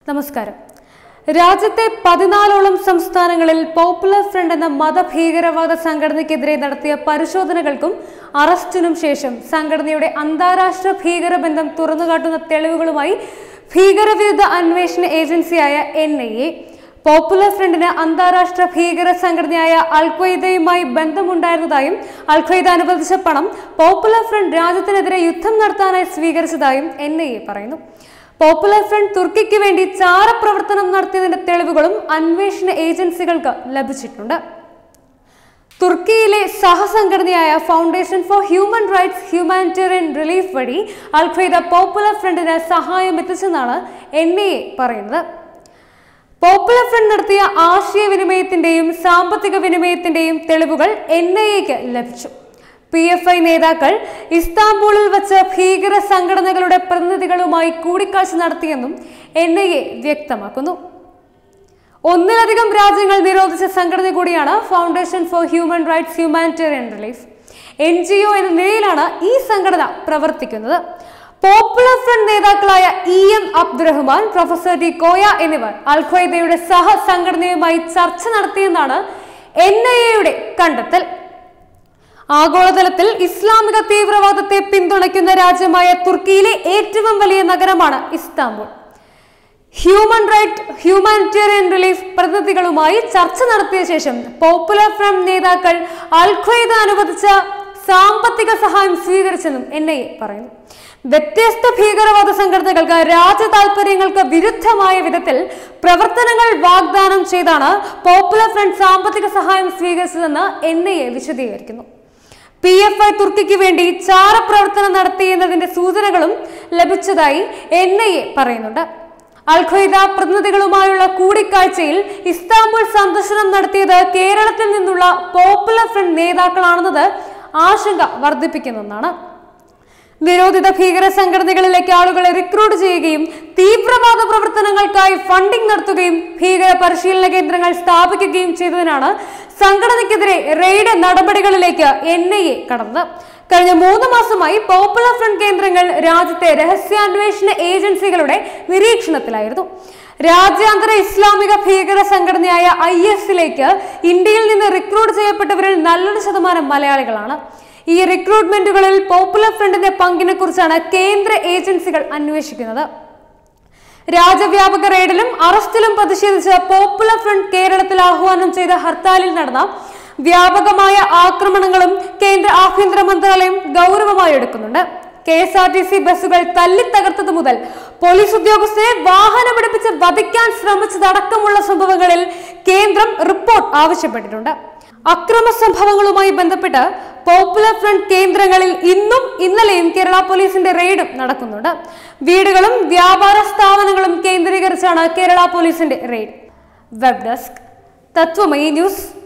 നമസ്കാരം രാജ്യത്തെ പതിനാലോളം സംസ്ഥാനങ്ങളിൽ പോപ്പുലർ ഫ്രണ്ട് എന്ന മതഭീകരവാദ സംഘടനയ്ക്കെതിരെ നടത്തിയ പരിശോധനകൾക്കും അറസ്റ്റിനും ശേഷം സംഘടനയുടെ അന്താരാഷ്ട്ര ഭീകരബന്ധം തുറന്നുകാട്ടുന്ന തെളിവുകളുമായി ഭീകരവിരുദ്ധ അന്വേഷണ ഏജൻസിയായ എൻ ഐ എ പോപ്പുലർ ഫ്രണ്ടിന് അന്താരാഷ്ട്ര ഭീകര സംഘടനയായ അൽഖ്വയ്ദയുമായി ബന്ധമുണ്ടായിരുന്നതായും അൽഖ്വയ്ദ അനുവദിച്ച പണം പോപ്പുലർ ഫ്രണ്ട് രാജ്യത്തിനെതിരെ യുദ്ധം നടത്താനായി സ്വീകരിച്ചതായും എൻ ഐ എ പറയുന്നു പോപ്പുലർ ഫ്രണ്ട് തുർക്കിക്ക് വേണ്ടി ചാരപ്രവർത്തനം നടത്തിയതിന്റെ തെളിവുകളും അന്വേഷണ ഏജൻസികൾക്ക് ലഭിച്ചിട്ടുണ്ട് തുർക്കിയിലെ സഹസംഘടനയായ foundation for human rights humanitarian relief വഴി അൽഖ്വയ്ദ പോപ്പുലർ ഫ്രണ്ടിന് സഹായം എത്തിച്ചെന്നാണ് എൻ ഐ എ പറയുന്നത് പോപ്പുലർ ഫ്രണ്ട് നടത്തിയ ആശയവിനിമയത്തിന്റെയും സാമ്പത്തിക വിനിമയത്തിന്റെയും തെളിവുകൾ എൻ ഐ എക്ക് ലഭിച്ചു പി എഫ് ഐ നേതാക്കൾ ഇസ്താംബൂളിൽ വച്ച് ഭീകര സംഘടനകളുടെ പ്രതിനിധികളുമായി കൂടിക്കാഴ്ച നടത്തിയെന്നും എൻ ഐ എ വ്യക്തമാക്കുന്നു ഒന്നിലധികം രാജ്യങ്ങൾ നിരോധിച്ച സംഘടന കൂടിയാണ് foundation for human rights humanitarian relief N G O എന്ന നിലയിലാണ് ഈ സംഘടന പ്രവർത്തിക്കുന്നത് പോപ്പുലർ ഫ്രണ്ട് നേതാക്കളായ E M Abdurahman professor P Koya എന്നിവർ അൽഖ്വയ്ദയുടെ സഹസംഘടനയുമായി ചർച്ച നടത്തിയെന്നാണ് എൻ ഐ എയുടെ കണ്ടെത്തൽ ആഗോളതലത്തിൽ ഇസ്ലാമിക തീവ്രവാദത്തെ പിന്തുണയ്ക്കുന്ന രാജ്യമായ തുർക്കിയിലെ ഏറ്റവും വലിയ നഗരമാണ് Istanbul human right humanitarian relief പ്രതിനിധികളുമായി ചർച്ച നടത്തിയ ശേഷം പോപ്പുലർ ഫ്രണ്ട് നേതാക്കൾ അൽഖ്വയ്ദ അനുവദിച്ച സാമ്പത്തിക സഹായം സ്വീകരിച്ചെന്നും എൻ ഐ എ പറയുന്നു വ്യത്യസ്ത ഭീകരവാദ സംഘടനകൾക്ക് രാജ്യ താൽപര്യങ്ങൾക്ക് വിരുദ്ധമായ വിധത്തിൽ പ്രവർത്തനങ്ങൾ വാഗ്ദാനം ചെയ്താണ് പോപ്പുലർ ഫ്രണ്ട് സാമ്പത്തിക സഹായം സ്വീകരിച്ചതെന്ന് എൻ ഐ എ വിശദീകരിക്കുന്നു പി എഫ് ഐ തുർക്കിക്ക് വേണ്ടി ചാരപ്രവർത്തനം നടത്തി എന്നതിന്റെ സൂചനകളും ലഭിച്ചതായി എൻ ഐ എ പറയുന്നുണ്ട് അൽഖ്വയ്ദ പ്രതിനിധികളുമായുള്ള കൂടിക്കാഴ്ചയിൽ ഇസ്താംബുൾ സന്ദർശനം നടത്തിയത് കേരളത്തിൽ നിന്നുള്ള പോപ്പുലർ ഫ്രണ്ട് നേതാക്കളാണെന്നത് ആശങ്ക വർദ്ധിപ്പിക്കുന്നതാണ് നിരോധിത ഭീകര സംഘടനകളിലേക്ക് ആളുകളെ റിക്രൂട്ട് ചെയ്യുകയും തീവ്രവാദ പ്രവർത്തനങ്ങൾക്കായി ഫണ്ടിംഗ് നടത്തുകയും ഭീകര പരിശീലന കേന്ദ്രങ്ങൾ സ്ഥാപിക്കുകയും ചെയ്തതിനാണ് സംഘടനയ്ക്കെതിരെ റെയ്ഡ് നടപടികളിലേക്ക് എൻ ഐ എ കടന്നത് കഴിഞ്ഞ മൂന്ന് മാസമായി പോപ്പുലർ ഫ്രണ്ട് കേന്ദ്രങ്ങൾ രാജ്യത്തെ രഹസ്യാന്വേഷണ ഏജൻസികളുടെ നിരീക്ഷണത്തിലായിരുന്നു രാജ്യാന്തര ഇസ്ലാമിക ഭീകര സംഘടനയായ ഐ എസിലേക്ക് ഇന്ത്യയിൽ നിന്ന് റിക്രൂട്ട് ചെയ്യപ്പെട്ടവരിൽ നല്ലൊരു ശതമാനം മലയാളികളാണ് ഈ റിക്രൂട്ട്മെന്റുകളിൽ പോപ്പുലർ ഫ്രണ്ടിന്റെ പങ്കിനെ കുറിച്ചാണ് കേന്ദ്ര ഏജൻസികൾ അന്വേഷിക്കുന്നത് രാജ്യവ്യാപക റെയ്ഡിലും അറസ്റ്റിലും പ്രതിഷേധിച്ച് പോപ്പുലർ ഫ്രണ്ട് കേരളത്തിൽ ആഹ്വാനം ചെയ്ത ഹർത്താലിൽ നടന്ന വ്യാപകമായ ആക്രമണങ്ങളും കേന്ദ്ര ആഭ്യന്തര മന്ത്രാലയം ഗൗരവമായി എടുക്കുന്നുണ്ട് K S R T C ബസ്സുകൾ തല്ലിത്തകർത്തത് മുതൽ പോലീസ് ഉദ്യോഗസ്ഥരെ വാഹനം പിടിപ്പിച്ച് വധിക്കാൻ ശ്രമിച്ചതടക്കമുള്ള സംഭവങ്ങളിൽ കേന്ദ്രം റിപ്പോർട്ട് ആവശ്യപ്പെട്ടിട്ടുണ്ട് അക്രമ സംഭവങ്ങളുമായി ബന്ധപ്പെട്ട് പോപ്പുലർ ഫ്രണ്ട് കേന്ദ്രങ്ങളിൽ ഇന്നും ഇന്നലെയും കേരള പോലീസിന്റെ റെയ്ഡും നടക്കുന്നുണ്ട് വീടുകളും വ്യാപാര സ്ഥാപനങ്ങളും കേന്ദ്രീകരിച്ചാണ് കേരള പോലീസിന്റെ raid web desk Tatwamayi news